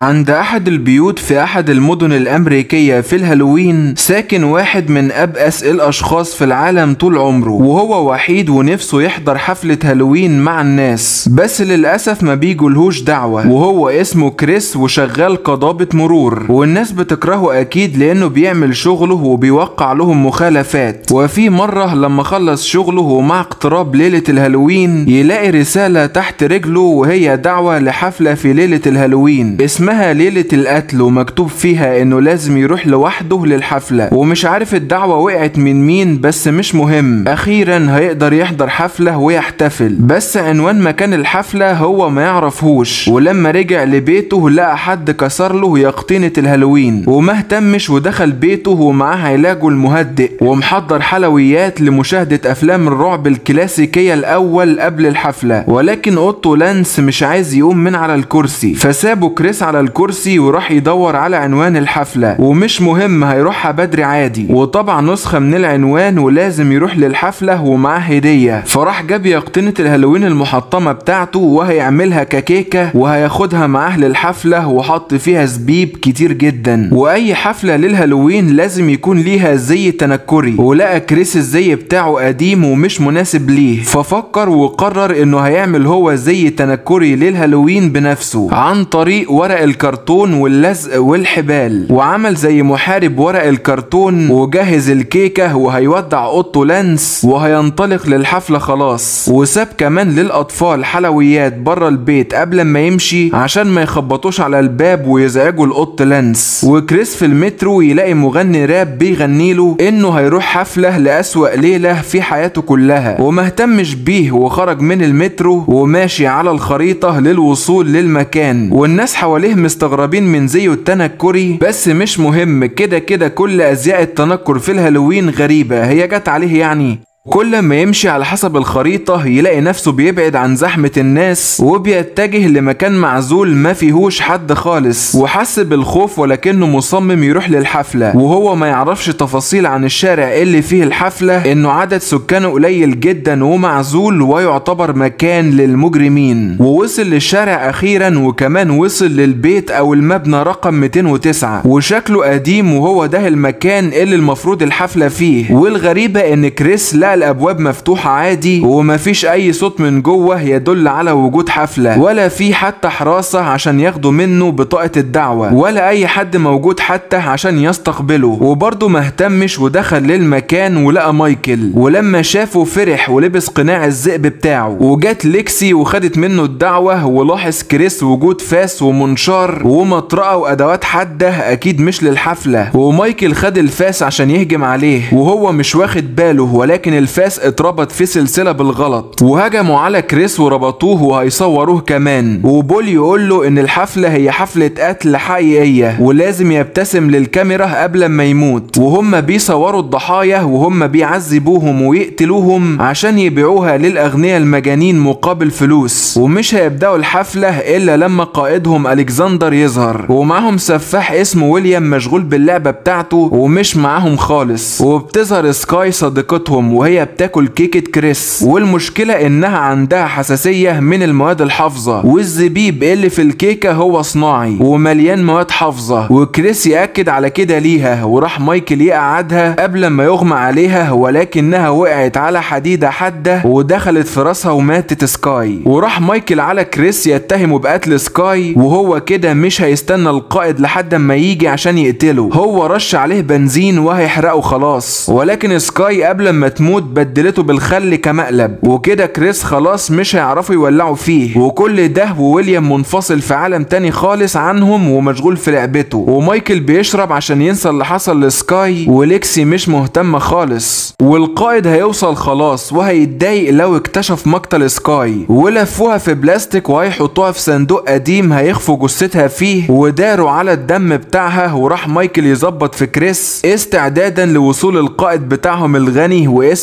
عند أحد البيوت في أحد المدن الأمريكية في الهالوين ساكن واحد من أبأس الأشخاص في العالم طول عمره وهو وحيد ونفسه يحضر حفلة هالوين مع الناس بس للأسف ما بيجولهوش دعوة وهو اسمه كريس وشغال قضابة مرور والناس بتكرهه أكيد لأنه بيعمل شغله وبيوقع لهم مخالفات وفي مرة لما خلص شغله ومع اقتراب ليلة الهالوين يلاقي رسالة تحت رجله وهي دعوة لحفلة في ليلة الهالوين اسمها ليلة القتل ومكتوب فيها انه لازم يروح لوحده للحفلة ومش عارف الدعوة وقعت من مين بس مش مهم اخيرا هيقدر يحضر حفلة ويحتفل بس عنوان مكان الحفلة هو ما يعرفهوش ولما رجع لبيته لقى حد كسر له يقطينة الهالوين وما اهتمش ودخل بيته ومعاه علاجه المهدئ ومحضر حلويات لمشاهدة افلام الرعب الكلاسيكية الاول قبل الحفلة ولكن اوتو لانس مش عايز يقوم من على الكرسي فسابه كريس على الكرسي وراح يدور على عنوان الحفلة ومش مهم هيروحها بدري عادي وطبع نسخة من العنوان ولازم يروح للحفلة ومعاه هدية فراح جاب يقطنة الهالوين المحطمة بتاعته وهيعملها ككيكة وهياخدها معاه للحفلة وحط فيها زبيب كتير جدا واي حفلة للهالوين لازم يكون ليها زي تنكري ولقى كريس الزي بتاعه قديم ومش مناسب ليه ففكر وقرر انه هيعمل هو زي تنكري للهالوين بنفسه عن طريق ورق الكرتون واللزق والحبال وعمل زي محارب ورق الكرتون وجهز الكيكة وهيودع اوتو لانس وهينطلق للحفلة خلاص وساب كمان للأطفال حلويات بره البيت قبل ما يمشي عشان ما يخبطوش على الباب ويزعجوا القط لانس وكريس في المترو يلاقي مغني راب بيغني له انه هيروح حفلة لأسوأ ليلة في حياته كلها وما اهتمش بيه وخرج من المترو وماشي على الخريطة للوصول للمكان والناس حواليه مستغربين من زيه التنكري بس مش مهم كده كده كل ازياء التنكر في الهالوين غريبة هي جت عليه يعني كل ما يمشي على حسب الخريطة يلاقي نفسه بيبعد عن زحمة الناس وبيتجه لمكان معزول ما فيهوش حد خالص وحس بالخوف ولكنه مصمم يروح للحفلة وهو ما يعرفش تفاصيل عن الشارع اللي فيه الحفلة انه عدد سكانه قليل جدا ومعزول ويعتبر مكان للمجرمين ووصل للشارع اخيرا وكمان وصل للبيت او المبنى رقم 209 وشكله قديم وهو ده المكان اللي المفروض الحفلة فيه والغريبة ان كريس لقى الابواب مفتوحه عادي ومفيش اي صوت من جوه يدل على وجود حفله ولا في حتى حراسه عشان ياخدوا منه بطاقه الدعوه ولا اي حد موجود حتى عشان يستقبله وبرضه ما اهتمش ودخل للمكان ولقى مايكل ولما شافه فرح ولبس قناع الذئب بتاعه وجات ليكسي وخدت منه الدعوه ولاحظ كريس وجود فاس ومنشار ومطرقه وادوات حاده اكيد مش للحفله ومايكل خد الفاس عشان يهجم عليه وهو مش واخد باله ولكن الفاس اتربط في سلسلة بالغلط وهجموا على كريس وربطوه وهيصوروه كمان وبول يقول له ان الحفلة هي حفلة قتل حقيقية ولازم يبتسم للكاميرا قبل ما يموت وهم بيصوروا الضحايا وهم بيعذبوهم ويقتلوهم عشان يبيعوها للأغنياء المجانين مقابل فلوس ومش هيبدأوا الحفلة إلا لما قائدهم ألكسندر يظهر ومعهم سفاح اسمه ويليام مشغول باللعبة بتاعته ومش معاهم خالص وبتظهر سكاي صديقتهم وهي بتاكل كيكة كريس والمشكلة انها عندها حساسية من المواد الحافظة والزبيب اللي في الكيكة هو صناعي ومليان مواد حافظة وكريس يأكد على كده ليها وراح مايكل يقعدها قبل ما يغمى عليها ولكنها وقعت على حديدة حادة ودخلت في راسها وماتت سكاي وراح مايكل على كريس يتهمه بقتل سكاي وهو كده مش هيستنى القائد لحد ما يجي عشان يقتله هو رش عليه بنزين وهيحرقه خلاص ولكن سكاي قبل ما تموت بدلته بالخل كمقلب وكده كريس خلاص مش هيعرفوا يولعوا فيه وكل ده وويليام منفصل في عالم تاني خالص عنهم ومشغول في لعبته ومايكل بيشرب عشان ينسى اللي حصل لسكاي وليكسي مش مهتمة خالص والقائد هيوصل خلاص وهيتضايق لو اكتشف مقتل سكاي ولفوها في بلاستيك وهيحطوها في صندوق قديم هيخفوا جثتها فيه وداروا على الدم بتاعها وراح مايكل يظبط في كريس استعدادا لوصول القائد بتاعهم الغني واسمه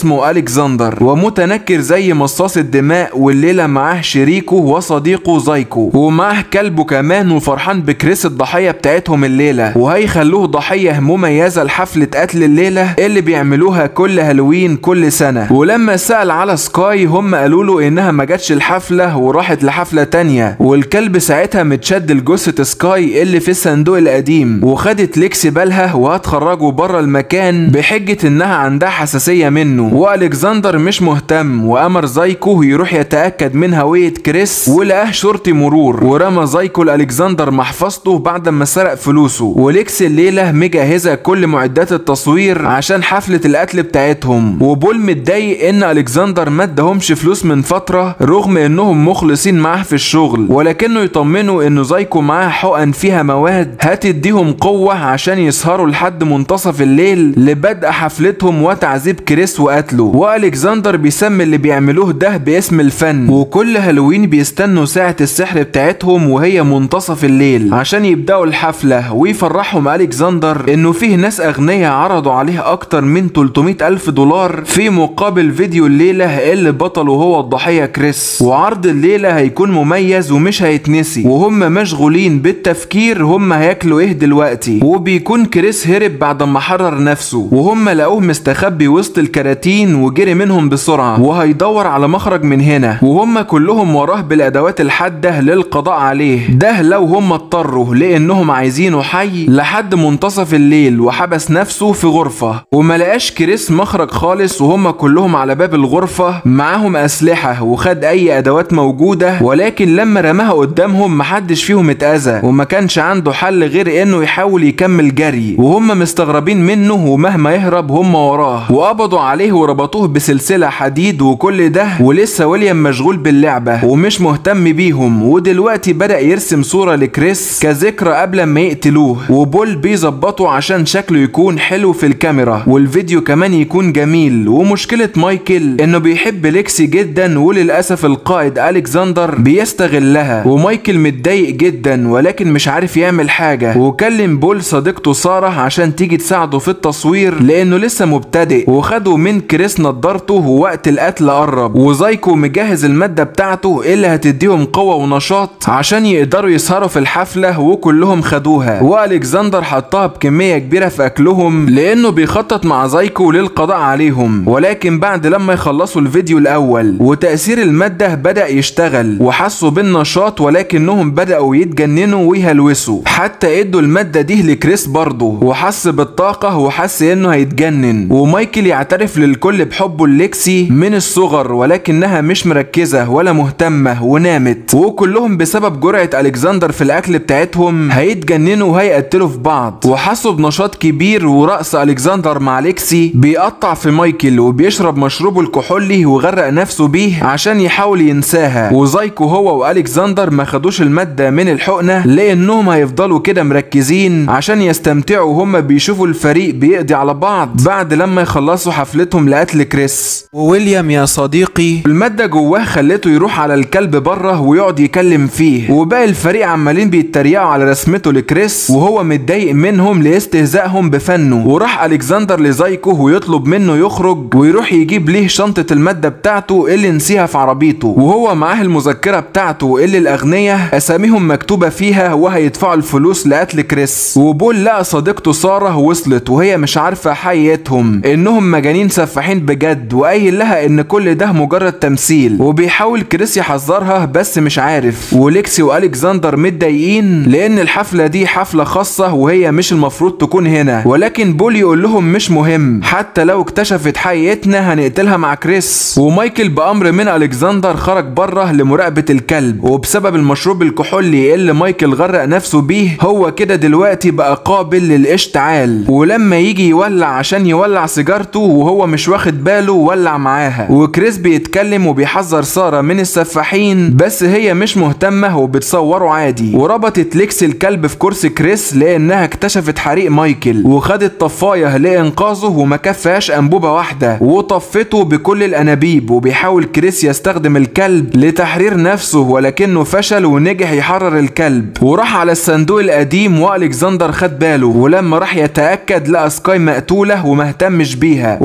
اسمه الكسندر ومتنكر زي مصاص الدماء والليله معاه شريكه وصديقه زايكو ومعاه كلبه كمان وفرحان بكريس الضحيه بتاعتهم الليله وهيخلوه ضحيه مميزه لحفله قتل الليله اللي بيعملوها كل هالوين كل سنه ولما سال على سكاي هم قالوا له انها ما جاتش الحفله وراحت لحفله تانية والكلب ساعتها متشد لجثه سكاي اللي في الصندوق القديم وخدت ليكسي بالها وهتخرجه بره المكان بحجه انها عندها حساسيه منه والكسندر مش مهتم وامر زايكو يروح يتاكد من هويه كريس ولقاه شرطي مرور ورمى زايكو لالكسندر محفظته بعد ما سرق فلوسه وليكسي الليله مجهزه كل معدات التصوير عشان حفله القتل بتاعتهم وبول متضايق ان الكسندر ما ادهمش فلوس من فتره رغم انهم مخلصين معاه في الشغل ولكنه يطمنه انه زايكو معاه حقن فيها مواد هتديهم قوه عشان يسهروا لحد منتصف الليل لبدء حفلتهم وتعذيب كريس وقتله والكسندر بيسمي اللي بيعملوه ده باسم الفن وكل هالوين بيستنوا ساعه السحر بتاعتهم وهي منتصف الليل عشان يبداوا الحفله ويفرحهم الكسندر انه فيه ناس اغنياء عرضوا عليه اكتر من 300 الف دولار في مقابل فيديو الليله اللي بطله هو الضحيه كريس وعرض الليله هيكون مميز ومش هيتنسي وهم مشغولين بالتفكير هم هياكلوا ايه دلوقتي وبيكون كريس هرب بعد ما حرر نفسه وهم لقوه مستخبي وسط الكراتين وجري منهم بسرعه وهيدور على مخرج من هنا وهم كلهم وراه بالادوات الحاده للقضاء عليه ده لو هم اضطروا لانهم عايزينه حي لحد منتصف الليل وحبس نفسه في غرفه وما لقاش كريس مخرج خالص وهم كلهم على باب الغرفه معاهم اسلحه وخد اي ادوات موجوده ولكن لما رماها قدامهم محدش فيهم اتاذى وما كانش عنده حل غير انه يحاول يكمل جري وهم مستغربين منه ومهما يهرب هم وراه وقبضوا عليه وربطوه بسلسله حديد وكل ده ولسه ويليام مشغول باللعبه ومش مهتم بيهم ودلوقتي بدا يرسم صوره لكريس كذكرى قبل ما يقتلوه وبول بيظبطه عشان شكله يكون حلو في الكاميرا والفيديو كمان يكون جميل ومشكله مايكل انه بيحب ليكسي جدا وللاسف القائد الكسندر بيستغلها ومايكل متضايق جدا ولكن مش عارف يعمل حاجه وكلم بول صديقته ساره عشان تيجي تساعده في التصوير لانه لسه مبتدئ وخدوا من كريس نضارته ووقت القتل قرب وزايكو مجهز الماده بتاعته اللي هتديهم قوه ونشاط عشان يقدروا يسهروا في الحفله وكلهم خدوها والكسندر حطها بكميه كبيره في اكلهم لانه بيخطط مع زايكو للقضاء عليهم ولكن بعد لما يخلصوا الفيديو الاول وتاثير الماده بدا يشتغل وحسوا بالنشاط ولكنهم بداوا يتجننوا ويهلوسوا حتى ادوا الماده دي لكريس برضه وحس بالطاقه وحس انه هيتجنن ومايكل يعترف للكل بحبه لليكسي من الصغر ولكنها مش مركزه ولا مهتمه ونامت وكلهم بسبب جرعه الكسندر في الاكل بتاعتهم هيتجننوا وهيقتلوا في بعض وحسوا بنشاط كبير ورأس الكسندر مع ليكسي بيقطع في مايكل وبيشرب مشروبه الكحولي وغرق نفسه بيه عشان يحاول ينساها وزايكو هو والكسندر ما خدوش الماده من الحقنه لانهم هيفضلوا كده مركزين عشان يستمتعوا هم بيشوفوا الفريق بيقضي على بعض بعد لما يخلصوا حفلتهم لقتل كريس وويليام يا صديقي الماده جواه خلته يروح على الكلب بره ويقعد يكلم فيه وباقي الفريق عمالين بيتريقوا على رسمته لكريس وهو متضايق منهم لاستهزائهم بفنه وراح الكسندر لزايكو ويطلب منه يخرج ويروح يجيب ليه شنطه الماده بتاعته اللي نسيها في عربيته وهو معاه المذكره بتاعته اللي الاغنياء اساميهم مكتوبه فيها وهيدفعوا الفلوس لقتل كريس وبول لقى صديقته ساره وصلت وهي مش عارفه حقيقتهم انهم مجانين سفاحين بجد وقايل لها ان كل ده مجرد تمثيل وبيحاول كريس يحذرها بس مش عارف وليكسي والكسندر متضايقين لان الحفله دي حفله خاصه وهي مش المفروض تكون هنا ولكن بول يقول لهم مش مهم حتى لو اكتشفت حقيقتنا هنقتلها مع كريس ومايكل بامر من الكسندر خرج بره لمراقبه الكلب وبسبب المشروب الكحولي اللي مايكل غرق نفسه بيه هو كده دلوقتي بقى قابل للاشتعال ولما يجي يولع عشان يولع سيجارته وهو مش واخد باله ولع معاها وكريس بيتكلم وبيحذر ساره من السفاحين بس هي مش مهتمه وبتصوره عادي وربطت ليكس الكلب في كرسي كريس لانها اكتشفت حريق مايكل وخدت طفايه لانقاذه وما كفاش انبوبه واحده وطفته بكل الانابيب وبيحاول كريس يستخدم الكلب لتحرير نفسه ولكنه فشل ونجح يحرر الكلب وراح على الصندوق القديم والكسندر خد باله ولما راح يتاكد لقى سكاي مقتوله ومهتمش بيها وراح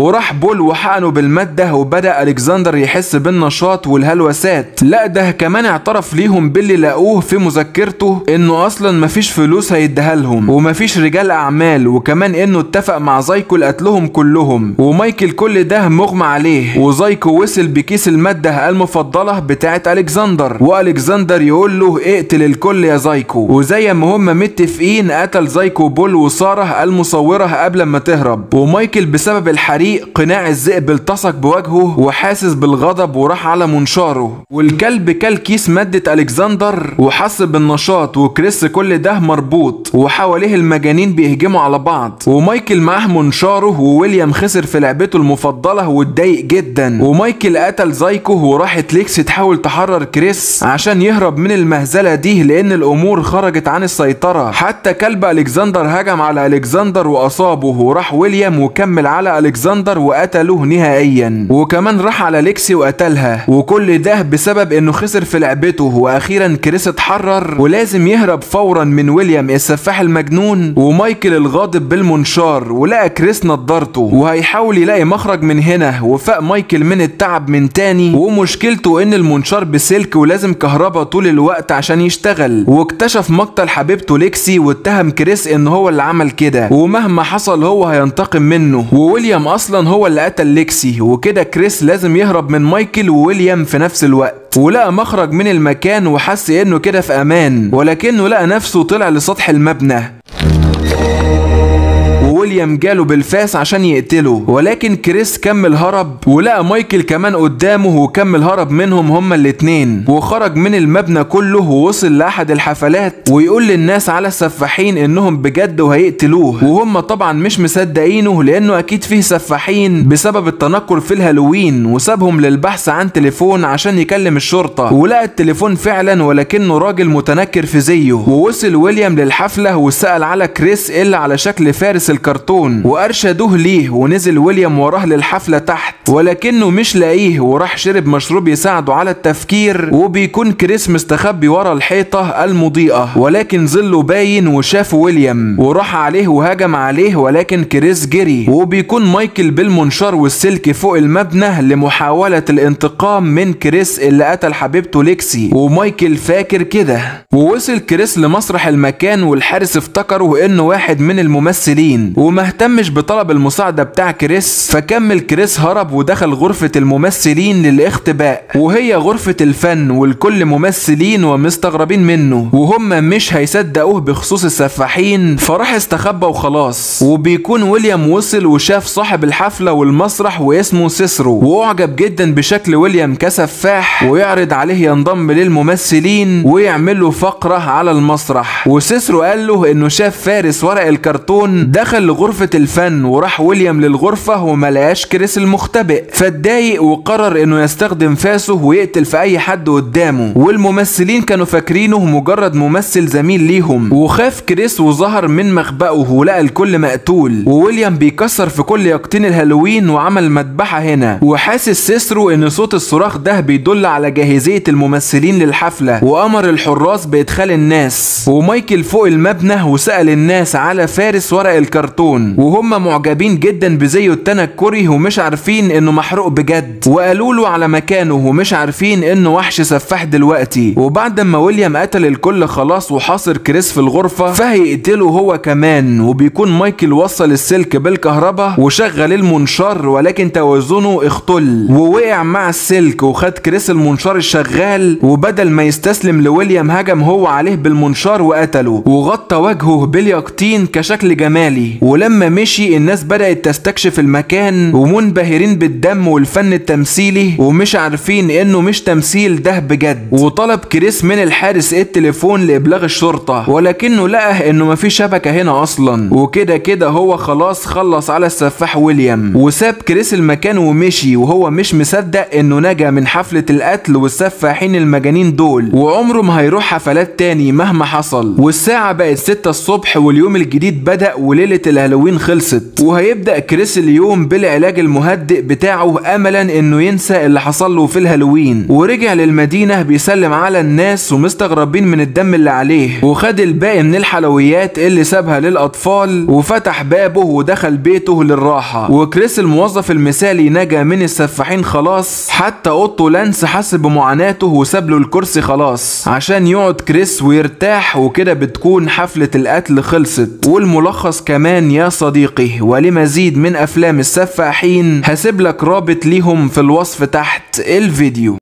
بول وحقنه بالمادة وبدأ ألكسندر يحس بالنشاط والهلوسات لا ده كمان اعترف ليهم باللي لقوه في مذكرته انه اصلا مفيش فلوس هيديها لهم ومفيش رجال اعمال وكمان انه اتفق مع زايكو لقتلهم كلهم ومايكل كل ده مغمى عليه وزايكو وصل بكيس المادة المفضلة بتاعة ألكسندر وألكسندر يقول له اقتل الكل يا زايكو وزي ما هم متفقين قتل زايكو بول وسارة المصورة قبل ما تهرب ومايكل بسبب الحريق قناع الذئب التصق بوجهه وحاسس بالغضب وراح على منشاره والكلب كل كيس مادة ألكسندر وحس بالنشاط وكريس كل ده مربوط وحواليه المجانين بيهجموا على بعض ومايكل معاه منشاره وويليام خسر في لعبته المفضلة واتضايق جدا ومايكل قتل زايكو وراحت ليكس تحاول تحرر كريس عشان يهرب من المهزلة دي لأن الأمور خرجت عن السيطرة حتى كلب ألكسندر هجم على ألكسندر وأصابه وراح ويليام وكمل على ألكسندر وقتله نهائيا وكمان راح على ليكسي وقتلها وكل ده بسبب انه خسر في لعبته واخيرا كريس اتحرر ولازم يهرب فورا من ويليام السفاح المجنون ومايكل الغاضب بالمنشار ولقى كريس نضارته وهيحاول يلاقي مخرج من هنا وفاق مايكل من التعب من تاني ومشكلته ان المنشار بسلك ولازم كهربا طول الوقت عشان يشتغل واكتشف مقتل حبيبته ليكسي واتهم كريس ان هو اللي عمل كده ومهما حصل هو هينتقم منه وويليام اصلا هو اللي قتل ليكسي وكده كريس لازم يهرب من مايكل وويليام في نفس الوقت ولقى مخرج من المكان وحس انه كده في امان ولكنه لقى نفسه طلع لسطح المبنى ويليام جاله بالفاس عشان يقتله ولكن كريس كمل هرب ولقى مايكل كمان قدامه وكمل هرب منهم هما الاتنين وخرج من المبنى كله ووصل لأحد الحفلات ويقول للناس على السفاحين انهم بجد وهيقتلوه وهم طبعا مش مصدقينه لانه اكيد فيه سفاحين بسبب التنكر في الهالوين وسابهم للبحث عن تليفون عشان يكلم الشرطة ولقى التليفون فعلا ولكنه راجل متنكر في زيه ووصل ويليام للحفلة وسأل على كريس إلا على شكل فارس الكرتون وأرشدوه ليه ونزل ويليام وراه للحفلة تحت ولكنه مش لاقيه وراح شرب مشروب يساعده على التفكير وبيكون كريس مستخبي ورا الحيطة المضيئة ولكن ظله باين وشاف ويليام وراح عليه وهجم عليه ولكن كريس جري وبيكون مايكل بالمنشار والسلك فوق المبنى لمحاولة الانتقام من كريس اللي قتل حبيبته ليكسي ومايكل فاكر كده ووصل كريس لمسرح المكان والحارس افتكره انه واحد من الممثلين ومهتمش بطلب المساعدة بتاع كريس فكمل كريس هرب ودخل غرفة الممثلين للاختباء وهي غرفة الفن والكل ممثلين ومستغربين منه وهم مش هيصدقوه بخصوص السفاحين فراح استخبى وخلاص وبيكون ويليام وصل وشاف صاحب الحفلة والمسرح واسمه سيسرو واعجب جدا بشكل ويليام كسفاح ويعرض عليه ينضم للممثلين ويعمل له فقرة على المسرح وسيسرو قال له انه شاف فارس ورق الكرتون دخل لغرفة الفن وراح ويليام للغرفة وما لقاش كريس المختبئ فاتضايق وقرر انه يستخدم فاسه ويقتل في اي حد قدامه والممثلين كانوا فاكرينه مجرد ممثل زميل ليهم وخاف كريس وظهر من مخبأه ولقى الكل مقتول وويليام بيكسر في كل يقطين الهالوين وعمل مذبحة هنا وحاسس سيسرو ان صوت الصراخ ده بيدل على جاهزية الممثلين للحفلة وامر الحراس بادخال الناس ومايكل فوق المبنى وسأل الناس على فارس ورق الكرتون وهم معجبين جدا بزيه التنكري ومش عارفين انه محروق بجد وقالوا له على مكانه ومش عارفين انه وحش سفاح دلوقتي وبعد ما ويليام قتل الكل خلاص وحاصر كريس في الغرفة فهيقتله هو كمان وبيكون مايكل وصل السلك بالكهرباء وشغل المنشار ولكن توازنه اختل ووقع مع السلك وخد كريس المنشار الشغال وبدل ما يستسلم لويليام هجم هو عليه بالمنشار وقتله وغطى وجهه باليقطين كشكل جمالي ولما مشي الناس بدأت تستكشف المكان ومنبهرين بالدم والفن التمثيلي ومش عارفين انه مش تمثيل ده بجد وطلب كريس من الحارس التليفون لابلاغ الشرطة ولكنه لقى انه مفيش شبكة هنا اصلا وكده كده هو خلاص خلص على السفاح ويليام وساب كريس المكان ومشي وهو مش مصدق انه نجا من حفلة القتل والسفاحين المجانين دول وعمره ما هيروح حفلات تاني مهما حصل والساعة بقت ستة الصبح واليوم الجديد بدأ وليلة الهالوين خلصت وهيبدأ كريس اليوم بالعلاج المهدئ بتاعه املا انه ينسى اللي حصل له في الهالوين ورجع للمدينة بيسلم على الناس ومستغربين من الدم اللي عليه وخد الباقي من الحلويات اللي سابها للاطفال وفتح بابه ودخل بيته للراحة وكريس الموظف المثالي نجا من السفاحين خلاص حتى اوضته لانس حس بمعاناته وساب له الكرسي خلاص عشان يقعد كريس ويرتاح وكده بتكون حفلة القتل خلصت والملخص كمان يا صديقي ولمزيد من افلام السفاحين هسيب لك رابط ليهم في الوصف تحت الفيديو